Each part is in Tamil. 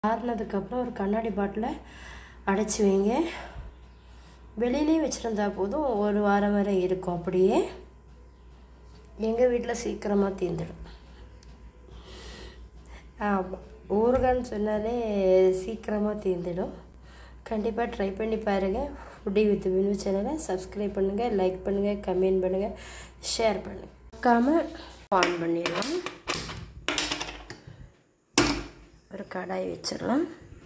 ஆறுனதுக்கப்புறம் ஒரு கண்ணாடி பாட்டில் அடைச்சி வைங்க வெளியிலே வச்சுருந்தா போதும் ஒரு வாரம் வரை இருக்கும் அப்படியே எங்கள் வீட்டில் சீக்கிரமாக தீர்ந்துடும் ஆமாம் ஊறுகான்னு சொன்னாலே சீக்கிரமாக தீர்ந்துடும் கண்டிப்பாக ட்ரை பண்ணி பாருங்கள் ஃபுட்டி வித் வினு சேனலை சப்ஸ்கிரைப் பண்ணுங்கள் லைக் பண்ணுங்கள் கமெண்ட் பண்ணுங்கள் ஷேர் பண்ணுங்கள் மறக்காமல் ஆன் பண்ணிடலாம் ஒரு கடாய் வச்சிடலாம்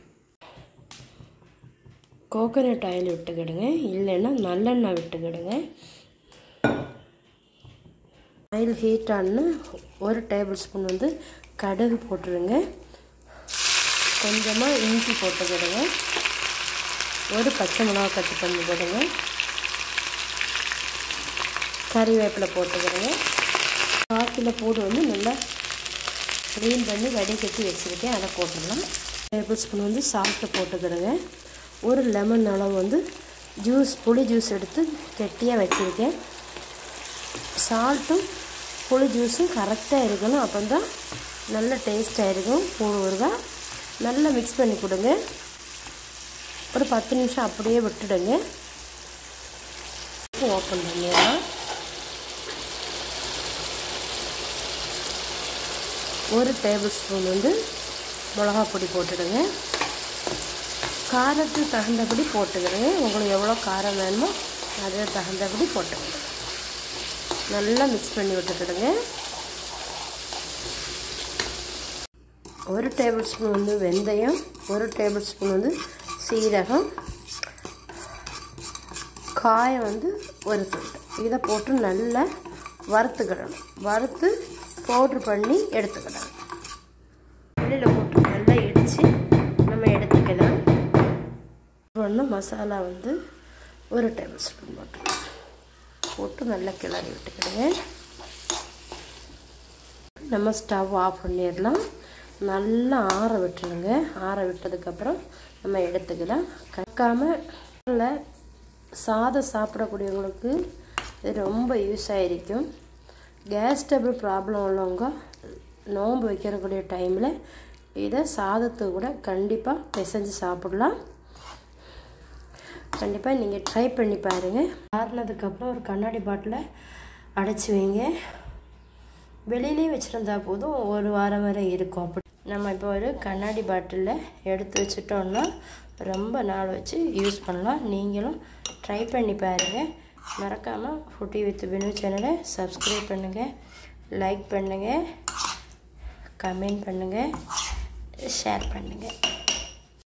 கோகோனட் ஆயில் விட்டுக்கிடுங்க இல்லைன்னா நல்லெண்ணெய் விட்டுக்கிடுங்க ஆயில் ஹீட் ஆன ஒரு டேபிள் ஸ்பூன் வந்து கடுகு போட்டுருங்க கொஞ்சமாக இஞ்சி போட்டுக்கிடுங்க ஒரு பச்சை மிளகா கட்டு பண்ணிக்கிடுங்க கறிவேப்பிலை போட்டுக்கிடுங்க காக்கில் பூடு வந்து நல்லா க்ளீன் பண்ணி வடிகட்டி வச்சுருக்கேன் அதை போட்டுடலாம் டேபிள் ஸ்பூன் வந்து சால்ட்டு போட்டுக்கிடுங்க ஒரு லெமன் அளவு வந்து ஜூஸ் புளி ஜூஸ் எடுத்து கெட்டியாக வச்சுருக்கேன் சால்ட்டும் புளி ஜூஸும் கரெக்டாக இருக்கணும் அப்போ தான் நல்ல டேஸ்ட்டாக இருக்கும் பூ ஊறுகாய் நல்லா மிக்ஸ் பண்ணி கொடுங்க ஒரு பத்து நிமிஷம் அப்படியே விட்டுடுங்க ஓப்பன் பண்ணிடலாம் ஒரு டேபிள் ஸ்பூன் வந்து மிளகா பொடி போட்டுடுங்க காரத்துக்கு தகுந்தபடி போட்டுக்கிறேங்க உங்களுக்கு எவ்வளோ காரம் வேணுமோ அதே தகுந்தபடி போட்டுக்கங்க நல்லா மிக்ஸ் பண்ணி விட்டுக்கிடுங்க ஒரு டேபிள் ஸ்பூன் வந்து வெந்தயம் ஒரு டேபிள் ஸ்பூன் வந்து சீரகம் காயம் வந்து ஒரு துண்டு இதை போட்டு நல்லா வறுத்துக்கிடணும் வறுத்து பவுட்ரு பண்ணி எடுத்துக்கிடணும் வெளியில் போட்டு நல்லா இடித்து நம்ம எடுத்துக்கலாம் ஒன்று மசாலா வந்து ஒரு டேபிள் ஸ்பூன் போட்டுக்கலாம் போட்டு நல்லா கிளறி விட்டுக்கிடுங்க நம்ம ஸ்டவ் ஆஃப் பண்ணிடலாம் நல்லா ஆற விட்டுருங்க ஆற விட்டதுக்கப்புறம் நம்ம எடுத்துக்கலாம் கக்காமல் சாதம் சாப்பிடக்கூடியவங்களுக்கு இது ரொம்ப யூஸ் ஆகிருக்கும் கேஸ் டபுள் ப்ராப்ளம் உள்ளவங்க நோன்பு வைக்கிறக்கூடிய டைமில் இதை சாதத்துக்கு கூட கண்டிப்பாக பிசைஞ்சு சாப்பிடலாம் கண்டிப்பாக நீங்கள் ட்ரை பண்ணி பாருங்கள் ஆறுனதுக்கப்புறம் ஒரு கண்ணாடி பாட்டில் அடைச்சி வைங்க வெளியிலே வச்சுருந்தா போதும் ஒரு வாரம் வரை இருக்கும் அப்படி நம்ம இப்போ ஒரு கண்ணாடி பாட்டிலில் எடுத்து வச்சுட்டோம்னா ரொம்ப நாள் வச்சு யூஸ் பண்ணலாம் நீங்களும் ட்ரை பண்ணி பாருங்கள் மறக்காமல் ஃபுட்டி வித் வினு சேனலை சப்ஸ்கிரைப் பண்ணுங்கள் லைக் பண்ணுங்கள் கமெண்ட் பண்ணுங்கள் ஷேர் பண்ணுங்கள்